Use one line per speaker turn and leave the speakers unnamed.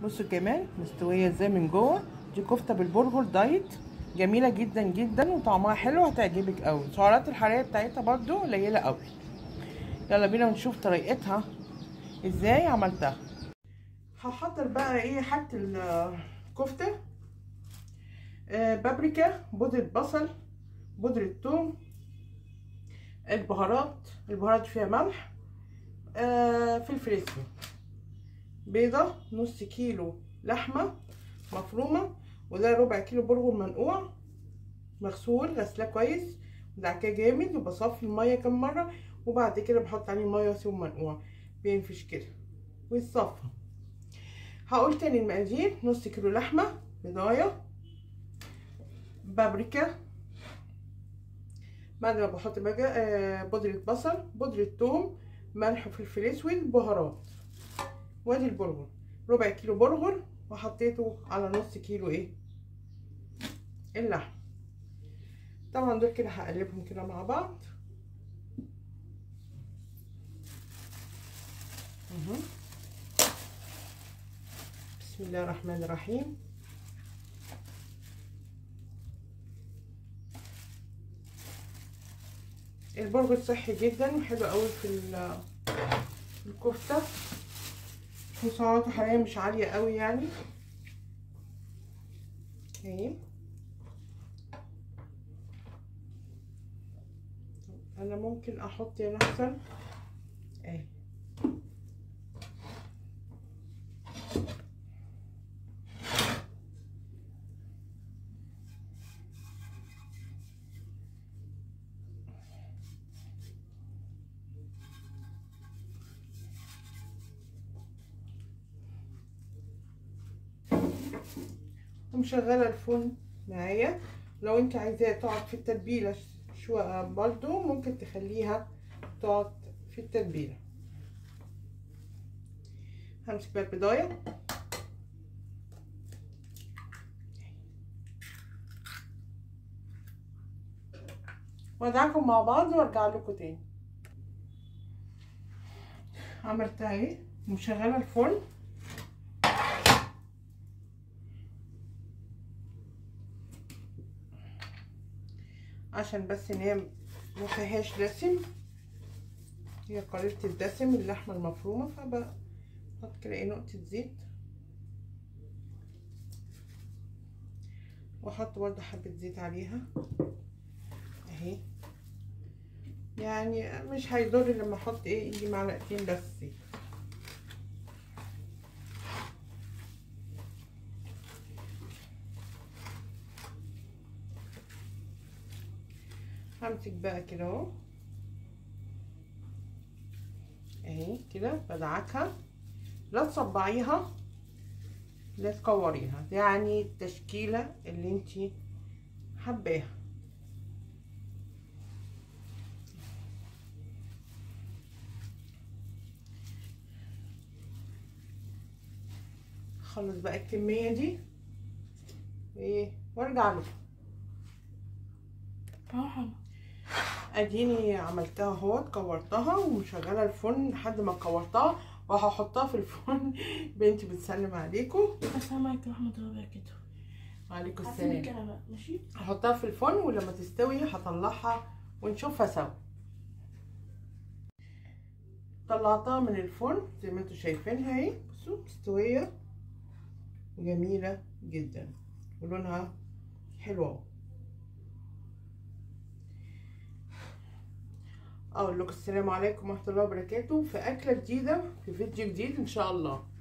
بصوا كمان مستويه ازاي من جوه دي كفته بالبرغل دايت جميله جدا جدا وطعمها حلو هتعجبك قوي السعرات الحراريه بتاعتها برضو قليله قوي يلا بينا نشوف طريقتها ازاي عملتها هحضر بقى ايه حاجه الكفته آه بابريكا بودره بصل بودره ثوم البهارات البهارات فيها ملح آه فلفل اسود بيضة نص كيلو لحمة مفرومة وده ربع كيلو برغل منقوع مغسول غسلاه كويس ودعكاه جامد وبصفي المية كام مرة وبعد كده بحط عليه مية واسيبه منقوع بينفش كده ويتصفى هقول تاني المقادير نص كيلو لحمة بضاية بابريكا بعد ما بحط بقى آه بودرة بصل بودرة ثوم ملح وفلفل اسود بهارات وادي البرغل ربع كيلو برغل وحطيته على نص كيلو ايه اللحم طبعا دول كده هقلبهم كده مع بعض بسم الله الرحمن الرحيم البرغل صحي جدا وحلو قوي في الكفته وسعراته الحراريه مش عاليه قوي يعني اهي انا ممكن احط هنا احسن اهي ومشغله الفرن معايا لو انت عايزاها تقعد في التتبيله شويه برضو ممكن تخليها تقعد في التتبيله همسك بقى البضايه وادعكم مع بعض وارجع لكم تاني عملتها اهي مشغله الفرن عشان بس ان هي ما فيهاش دسم هي قليلة الدسم اللحمة المفرومة فبحط كده ايه نقطة زيت واحط برضه حبة زيت عليها اهي يعني مش هيضر لما احط ايه يجي معلقتين بس زيت همسك بقى كده اهو اهي كده بدعكها لا تصبعيها لا تكوريها يعني التشكيله اللي انتي حباها خلص بقى الكميه دي ايه وارجع لكم اديني عملتها اهوت كورتها ومشغله الفرن لحد ما كورتها وهحطها في الفرن بنتي بتسلم عليكم
السلام عليكم ورحمه الله وبركاته
وعليكم
هسيبك
السلام
انا بقى ماشي
هحطها في الفرن ولما تستوي هطلعها ونشوفها سوا طلعتها من الفرن زي ما انتوا شايفينها اهي بصوا مستويه وجميله جدا ولونها حلو اهو اقول لكم السلام عليكم ورحمه الله وبركاته في اكله جديده في فيديو جديد ان شاء الله